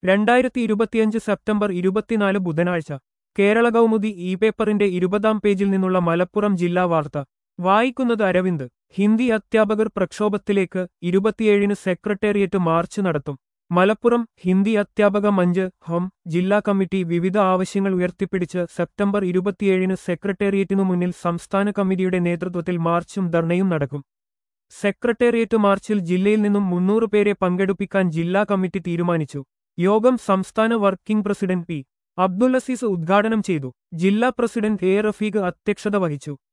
രണ്ടായിരത്തി ഇരുപത്തിയഞ്ച് സെപ്റ്റംബർ ഇരുപത്തിനാല് ബുധനാഴ്ച കേരള കൗമുദി ഇ പേപ്പറിന്റെ ഇരുപതാം പേജിൽ നിന്നുള്ള മലപ്പുറം ജില്ലാ വാർത്ത വായിക്കുന്നത് അരവിന്ദ് ഹിന്ദി അധ്യാപകർ പ്രക്ഷോഭത്തിലേക്ക് ഇരുപത്തിയേഴിന് സെക്രട്ടേറിയറ്റ് മാർച്ച് നടത്തും മലപ്പുറം ഹിന്ദി അധ്യാപക മഞ്ച് ഹം ജില്ലാ കമ്മിറ്റി വിവിധ ആവശ്യങ്ങൾ ഉയർത്തിപ്പിടിച്ച് സെപ്റ്റംബർ ഇരുപത്തിയേഴിന് സെക്രട്ടേറിയറ്റിനു മുന്നിൽ സംസ്ഥാന കമ്മിറ്റിയുടെ നേതൃത്വത്തിൽ മാർച്ചും ധർണയും നടക്കും സെക്രട്ടേറിയറ്റ് മാർച്ചിൽ ജില്ലയിൽ നിന്നും മുന്നൂറ് പേരെ പങ്കെടുപ്പിക്കാൻ ജില്ലാ കമ്മിറ്റി തീരുമാനിച്ചു യോഗം സംസ്ഥാന working president P Abdul Azeez ഉദ്ഘാടനം ചെയ്തു ജില്ലാ പ്രസിഡന്റ് എ റഫീഖ് അധ്യക്ഷത വഹിച്ചു